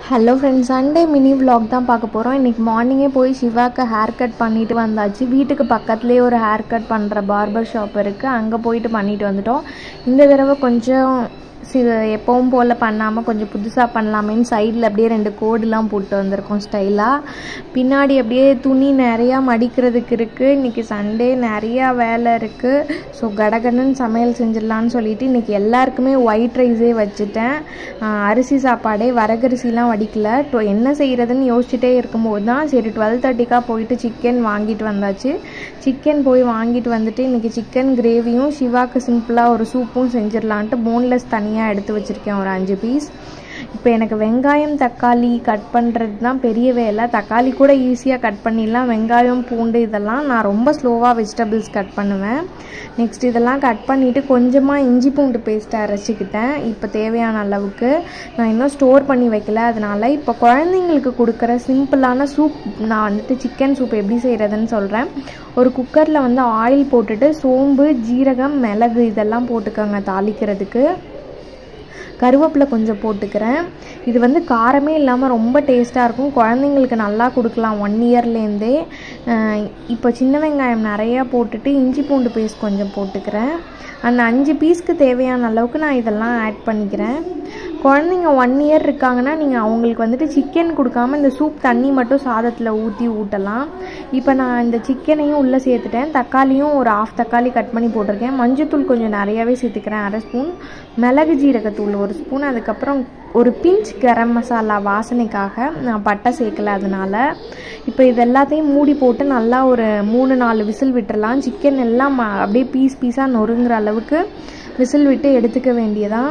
hello friends Sunday mini vlog தான் பார்க்க போகிறோம் இன்றைக்கி மார்னிங்கே போய் சிவாக்கு ஹேர் கட் பண்ணிட்டு வந்தாச்சு வீட்டுக்கு பக்கத்துலேயே ஒரு ஹேர் கட் பண்ணுற பார்பர் ஷாப் இருக்குது அங்கே போயிட்டு பண்ணிட்டு வந்துட்டோம் இந்த தடவை கொஞ்சம் சி எப்பவும் போல் பண்ணாமல் கொஞ்சம் புதுசாக பண்ணலாமேன்னு சைடில் அப்படியே ரெண்டு கோடுலாம் போட்டு வந்திருக்கோம் ஸ்டைலாக பின்னாடி அப்படியே துணி நிறையா மடிக்கிறதுக்கு இருக்குது இன்றைக்கி சண்டே நிறையா வேலை இருக்குது ஸோ கடகடன்னு சமையல் செஞ்சிடலான்னு சொல்லிட்டு இன்றைக்கி எல்லாருக்குமே ஒயிட் ரைஸே வச்சுட்டேன் ஆஹ் அரிசி சாப்பாடே வரகரிசிலாம் வடிக்கல டொ என்ன செய்கிறதுன்னு யோசிச்சுட்டே இருக்கும்போது தான் சரி டுவெல் தேர்ட்டிக்காக போயிட்டு சிக்கன் வாங்கிட்டு வந்தாச்சு சிக்கன் போய் வாங்கிட்டு வந்துட்டு இன்றைக்கி சிக்கன் கிரேவியும் சிவாக்கு சிம்பிளாக ஒரு சூப்பும் செஞ்சிடலான்ட்டு போன்லெஸ் தனியாக எடுத்து வச்சுருக்கேன் ஒரு அஞ்சு பீஸ் இப்போ எனக்கு வெங்காயம் தக்காளி கட் பண்ணுறது தான் பெரிய வேலை தக்காளி கூட ஈஸியாக கட் பண்ணிடலாம் வெங்காயம் பூண்டு இதெல்லாம் நான் ரொம்ப ஸ்லோவாக வெஜிடபிள்ஸ் கட் பண்ணுவேன் நெக்ஸ்ட் இதெல்லாம் கட் பண்ணிவிட்டு கொஞ்சமாக இஞ்சி பூண்டு பேஸ்ட்டை அரைச்சிக்கிட்டேன் இப்போ தேவையான அளவுக்கு நான் இன்னும் ஸ்டோர் பண்ணி வைக்கல அதனால் இப்போ குழந்தைங்களுக்கு கொடுக்குற சிம்பிளான சூப் நான் வந்துட்டு சிக்கன் சூப் எப்படி செய்கிறதுன்னு சொல்கிறேன் ஒரு குக்கரில் வந்து ஆயில் போட்டுட்டு சோம்பு ஜீரகம் மிளகு இதெல்லாம் போட்டுக்கோங்க தாளிக்கிறதுக்கு கருவேப்பிலை கொஞ்சம் போட்டுக்கிறேன் இது வந்து காரமே இல்லாமல் ரொம்ப டேஸ்ட்டாக இருக்கும் குழந்தைங்களுக்கு நல்லா கொடுக்கலாம் ஒன் இயர்லேருந்தே இப்போ சின்ன வெங்காயம் நிறையா போட்டுட்டு இஞ்சி பூண்டு பேஸ்ட் கொஞ்சம் போட்டுக்கிறேன் அந்த அஞ்சு பீஸ்க்கு தேவையான அளவுக்கு நான் இதெல்லாம் ஆட் பண்ணிக்கிறேன் குழந்தைங்க ஒன் இயர் இருக்காங்கன்னா நீங்கள் அவங்களுக்கு வந்துட்டு சிக்கன் கொடுக்காம இந்த சூப் தண்ணி மட்டும் சாதத்தில் ஊற்றி ஊட்டலாம் இப்போ நான் இந்த சிக்கனையும் உள்ளே சேர்த்துட்டேன் தக்காளியும் ஒரு ஆஃப் தக்காளி கட் பண்ணி போட்டிருக்கேன் மஞ்சத்தூள் கொஞ்சம் நிறையாவே சேர்த்துக்கிறேன் அரை ஸ்பூன் மிளகு ஜீரகத்தூள் ஒரு ஸ்பூன் அதுக்கப்புறம் ஒரு பிஞ்ச் கரம் மசாலா வாசனைக்காக நான் பட்டை சேர்க்கல அதனால் இப்போ இது எல்லாத்தையும் மூடி போட்டு நல்லா ஒரு மூணு நாலு விசில் விட்டுறலாம் சிக்கன் எல்லாம் ம- அப்படியே பீஸ் பீஸாக நொறுங்குற அளவுக்கு விசில் விட்டு எடுத்துக்க வேண்டியதான்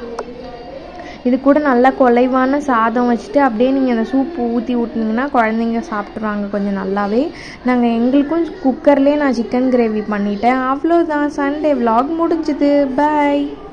இது கூட நல்லா குலைவான சாதம் வச்சுட்டு அப்படியே நீங்கள் அந்த சூப் ஊற்றி ஊட்டினீங்கன்னா குழந்தைங்க சாப்பிட்ருவாங்க கொஞ்சம் நல்லாவே நாங்கள் எங்களுக்கும் குக்கர்லேயே நான் சிக்கன் கிரேவி பண்ணிட்டேன் அவ்வளோதான் சண்டே vlog முடிஞ்சுது பாய்